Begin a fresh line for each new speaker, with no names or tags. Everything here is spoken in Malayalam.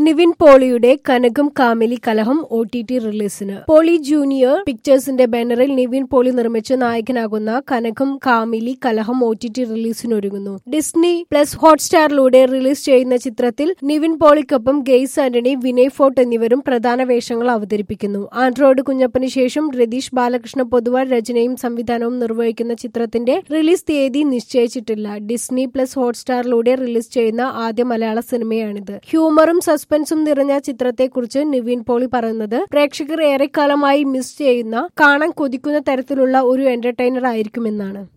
നിവിൻ പോളിയുടെ Kanakam Kaamili Kalaham O T T റിലീസിന് പോളി ജൂനിയർ പിക്ചേഴ്സിന്റെ ബാനറിൽ നിവിൻ പോളി നിർമ്മിച്ച് നായകനാകുന്ന Kanakam Kaamili Kalaham O T T റിലീസിനൊരുങ്ങുന്നു ഡിസ്നി പ്ലസ് ഹോട്ട്സ്റ്റാറിലൂടെ റിലീസ് ചെയ്യുന്ന ചിത്രത്തിൽ നിവിൻ പോളിക്കൊപ്പം ഗെയ്സ് ആന്റണി വിനയ് ഫോർട്ട് എന്നിവരും പ്രധാന വേഷങ്ങൾ അവതരിപ്പിക്കുന്നു ആൻഡ്രോയിഡ് കുഞ്ഞപ്പന് ശേഷം രതീഷ് ബാലകൃഷ്ണ പൊതുവാൾ രചനയും സംവിധാനവും നിർവഹിക്കുന്ന ചിത്രത്തിന്റെ റിലീസ് തീയതി നിശ്ചയിച്ചിട്ടില്ല ഡിസ്നി പ്ലസ് ഹോട്ട്സ്റ്റാറിലൂടെ റിലീസ് ചെയ്യുന്ന ആദ്യ മലയാള സിനിമയാണിത് ഹ്യൂമറും സസ്പെൻസും നിറഞ്ഞ ചിത്രത്തെക്കുറിച്ച് നിവിൻ പോളി പറയുന്നത് പ്രേക്ഷകർ ഏറെക്കാലമായി മിസ് ചെയ്യുന്ന കാണാൻ കൊതിക്കുന്ന തരത്തിലുള്ള ഒരു എന്റർടൈനർ ആയിരിക്കുമെന്നാണ്